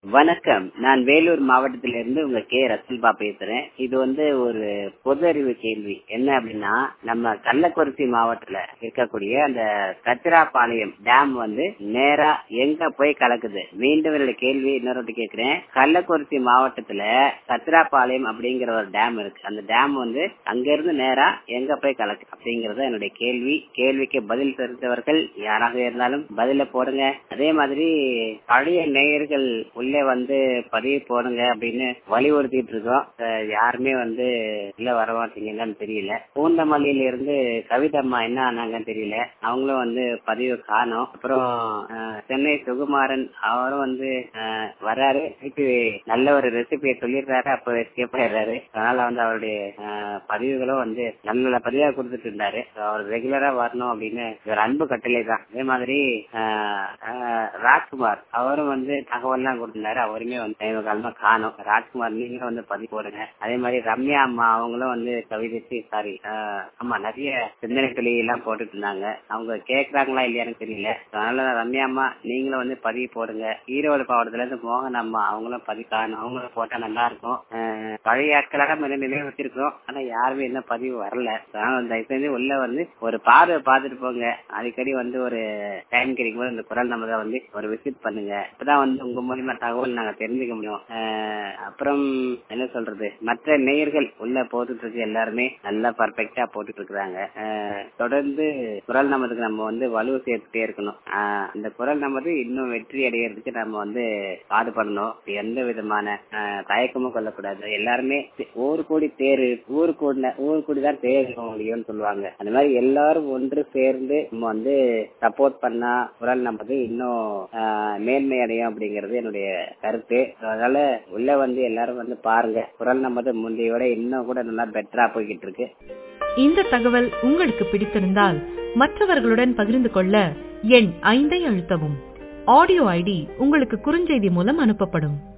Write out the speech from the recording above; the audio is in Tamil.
வணக்கம் நான் வேலூர் மாவட்டத்திலிருந்து உங்க கே ரசல்பா பேசுறேன் இது வந்து ஒரு பொது அறிவு கேள்வி என்ன அப்படின்னா நம்ம கள்ளக்குறிச்சி மாவட்டத்துல இருக்கக்கூடிய அந்த கச்சிராபாளையம் டேம் வந்து நேரா எங்க போய் கலக்குது மீண்டும் என்னோட கேள்வி இன்னொரு கேக்குறேன் கள்ளக்குறிச்சி மாவட்டத்துல கச்சிராபாளையம் அப்படிங்கிற ஒரு டேம் இருக்கு அந்த டேம் வந்து அங்க இருந்து நேரா எங்க போய் கலக்கு அப்படிங்கறத என்னுடைய கேள்வி கேள்விக்கு பதில் தெரிந்தவர்கள் யாராக இருந்தாலும் பதில போடுங்க அதே மாதிரி பழைய நேயர்கள் உள்ளே வந்து பதிவு போடுங்க அப்படின்னு வலியுறுத்திட்டு இருக்கோம் அஹ் யாருமே வந்து உள்ள வர மாட்டீங்கன்னு தெரியல பூந்தமல்லியில இருந்து கவிதம்மா என்ன ஆனாங்கன்னு தெரியல அவங்களும் வந்து பதிவு காணோம் அப்புறம் அஹ், சென்னை சுகுமாரன் அவரும் வந்து அஹ், வர்றாரு திருப்பி நல்ல ஒரு ரெசிபியை சொல்லிடுறாரு அப்ப எஸ்கேப் ஆயிடுறாரு அதனால வந்து அவருடைய அஹ், பதிவுகளும் வந்து நல்ல நல்ல பதிவா கொடுத்துட்டு இருந்தாரு அவர் ரெகுலரா வரணும் அப்படின்னு ஒரு அன்பு கட்டளை தான் அதே மாதிரி அஹ், அஹ், ராஜ்குமார் அவரும் வந்து தகவல்லாம் கொடுத்திருந்தாரு அவருமே வந்து சமீப காலமா காணும் ராஜ்குமார் நீங்களும் வந்து பதிவு போடுங்க அதே மாதிரி ரம்யா அம்மா அவங்களும் வந்து கவிதை சாரி ஆமா நிறைய சிந்தனை துளி எல்லாம் போட்டுட்டு இருந்தாங்க அவங்க கேக்குறாங்களா இல்லையான்னு தெரியல அதனால ரம்யா அம்மா நீங்களும் வந்து பதிவு போடுங்க ஈரோடு மாவட்டத்துல இருந்து மோகன் அம்மா அவங்களும் பதிவு காணும் அவங்களும் போட்டா நல்லா இருக்கும் அஹ், பழைய ஆட்களாக முன்ன நினைவு வச்சிருக்கோம் ஆனா யாருமே இன்னும் பதிவு வரல அதனால தயவு செஞ்சு உள்ள வந்து ஒரு பார்வை பார்த்துட்டு போங்க அடிக்கடி வந்து ஒரு டைம் கிடைக்கும் போது இந்த குரல் நம்ம வந்து ஒரு விசிட் பண்ணுங்க இப்பதான் வந்து உங்க மூலியமா தகவல் நாங்க தெரிஞ்சுக்க முடியும் அஹ், அப்புறம் என்ன சொல்றது மற்ற நேயர்கள் உள்ள போட்டுட்டு இருக்கு எல்லாருமே நல்லா பர்ஃபெக்டா போட்டுட்டு இருக்கிறாங்க அஹ், தொடர்ந்து குரல் நமதுக்கு நம்ம வந்து வலு சேர்த்துட்டே இருக்கணும் அஹ், இந்த குரல் நமது இன்னும் வெற்றி அடைகிறதுக்கு நம்ம வந்து பாடுபடணும் எந்த விதமான அஹ், தயக்கமும் கொள்ளக்கூடாது எல்லாருமே ஊர் கூடி தேரு ஊர் கூடின ஊர் கூடிதான் தேர் முடியும்னு சொல்லுவாங்க அந்த மாதிரி எல்லாரும் ஒன்று சேர்ந்து நம்ம வந்து சப்போர்ட் பண்ணா குரல் நமது இன்னும் அஹ், மேன்மை அடையும் அப்படிங்கிறது என்னுடைய கருத்து அதனால உள்ள வந்து எல்லாரும் வந்து பாருங்க குரல் நமது முந்தையோட இன்னும் கூட நல்லா பெட்டரா போய்கிட்டு இருக்கு இந்த தகவல் உங்களுக்கு பிடித்திருந்தால் மற்றவர்களுடன் பகிர்ந்து கொள்ள எண் ஐந்தை அழுத்தவும் ஆடியோ ஐடி உங்களுக்கு குறுஞ்செய்தி மூலம் அனுப்பப்படும்